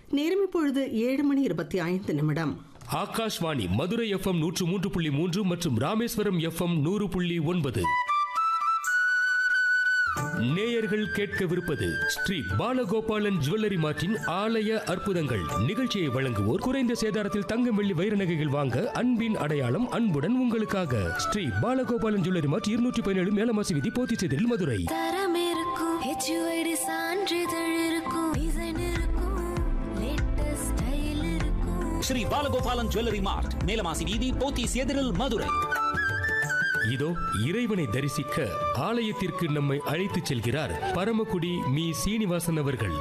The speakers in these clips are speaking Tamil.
நேரம் இப்பொழுது ஏழு மணி இருபத்தி ஐந்து நிமிடம் ஆகாஷ்வாணி மதுரை எஃப்எம் நூற்று மூன்று புள்ளி மூன்று மற்றும் ராமேஸ்வரம் எஃப்எம் நூறு புள்ளி ஒன்பது நேயர்கள் கேட்கவிருப்பது ஸ்ரீ பாலகோபாலன் ஜுவல்லரி மார்ட்டின் ஆலய அற்புதங்கள் நிகழ்ச்சியை வழங்குவோர் குறைந்த சேதாரத்தில் தங்கம் வெள்ளி வைர நகைகள் வாங்க அன்பின் அடையாளம் அன்புடன் உங்களுக்காக ஸ்ரீ பாலகோபாலன் ஜுவல்லரி மார்ட் இருநூற்றி பதினேழு மேலமாசி விதி போத்திச்செதில் மதுரை தரம் இருக்கும் ஹெச்யூஐடி சான்றிதழ் இருக்கும் டிசைன் இருக்கும் லேட்டஸ்ட் ஸ்டைல் இருக்கும் ஸ்ரீ பாலகோபாலன் ஜுவல்லரி மார்ட் மேலமாசி வீதி போத்தீஸ் எதிரில் மதுரை இதோ இறைவனை தரிசிக்க ஆலயத்திற்கு நம்மை அழைத்துச் செல்கிறார் பரமக்குடி மீ சீனிவாசன் அவர்கள்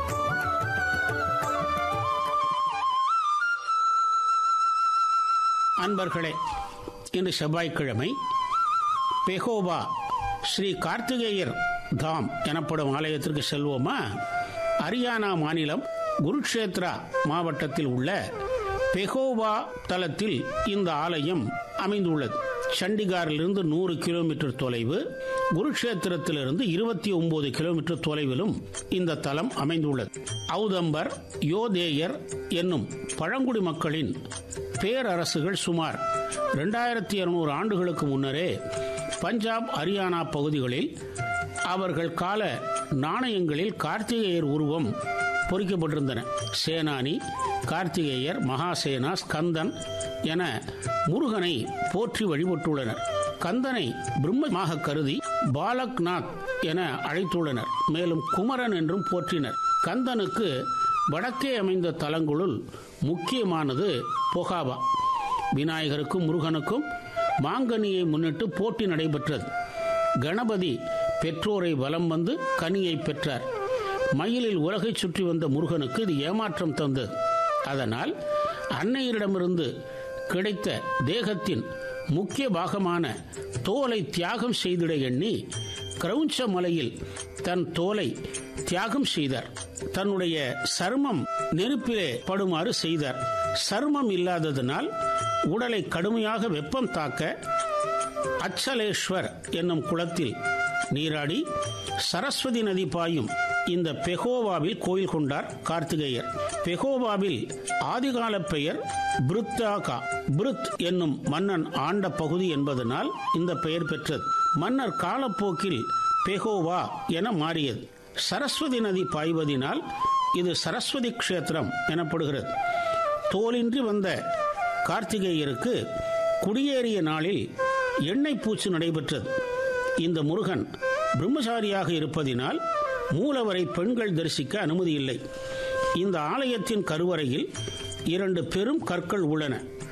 அன்பர்களே இன்று செவ்வாய்க்கிழமை பெகோவா ஸ்ரீ கார்த்திகேயர் தாம் எனப்படும் ஆலயத்திற்கு செல்வோமா ஹரியானா மாநிலம் குருக்ஷேத்ரா மாவட்டத்தில் உள்ள பெகோவா தலத்தில் இந்த ஆலயம் அமைந்துள்ளது சண்டிகாரிலிருந்து நூறு கிலோமீட்டர் தொலைவு குருக்ஷேத்திரத்திலிருந்து இருபத்தி ஒன்பது கிலோமீட்டர் தொலைவிலும் இந்த தலம் அமைந்துள்ளது ஔதம்பர் யோதேயர் என்னும் பழங்குடி மக்களின் பேரரசுகள் சுமார் ரெண்டாயிரத்தி இருநூறு ஆண்டுகளுக்கு முன்னரே பஞ்சாப் ஹரியானா பகுதிகளில் அவர்கள் கால நாணயங்களில் கார்த்திகேயர் உருவம் பொறிக்கப்பட்டிருந்தன சேனானி கார்த்திகேயர் மகாசேனா ஸ்கந்தன் என முருகனை போற்றி வழிபட்டுள்ளனர் கந்தனை பிரம்மமாக கருதி பாலக்நாத் என அழைத்துள்ளனர் மேலும் குமரன் என்றும் போற்றினர் கந்தனுக்கு வடக்கே அமைந்த தலங்களுள் முக்கியமானது பொகாவா விநாயகருக்கும் முருகனுக்கும் மாங்கனியை முன்னிட்டு போட்டி நடைபெற்றது கணபதி பெற்றோரை வலம் வந்து கனியை பெற்றார் மயிலில் உலகை சுற்றி வந்த முருகனுக்கு இது ஏமாற்றம் தந்தது அதனால் அன்னையரிடமிருந்து கிடைத்த தேகத்தின் முக்கிய பாகமான தோலை தியாகம் செய்திட எண்ணி கிரௌஞ்ச மலையில் தன் தோலை தியாகம் செய்தார் தன்னுடைய சர்மம் நெருப்பிலே படுமாறு செய்தார் சர்மம் இல்லாததனால் உடலை கடுமையாக வெப்பம் தாக்க அச்சலேஸ்வர் என்னும் குளத்தில் நீராடி சரஸ்வதி நதி பாயும் இந்த பெகோவாவில் கோயில் கொண்டார் கார்த்திகேயர் பெகோவாவில் ஆதிகால பெயர் பிருத்தாகா பிருத் என்னும் மன்னன் ஆண்ட பகுதி என்பதனால் இந்த பெயர் பெற்றது மன்னர் காலப்போக்கில் பெகோவா என மாறியது சரஸ்வதி நதி பாய்வதினால் இது சரஸ்வதி க்ஷேத்திரம் எனப்படுகிறது தோலின்றி வந்த கார்த்திகேயருக்கு குடியேறிய நாளில் எண்ணெய் பூச்சு நடைபெற்றது இந்த முருகன் பிரம்மசாரியாக இருப்பதினால் மூலவரை பெண்கள் தரிசிக்க அனுமதி இல்லை இந்த ஆலயத்தின் கருவறையில் இரண்டு பெரும் கற்கள் உள்ளன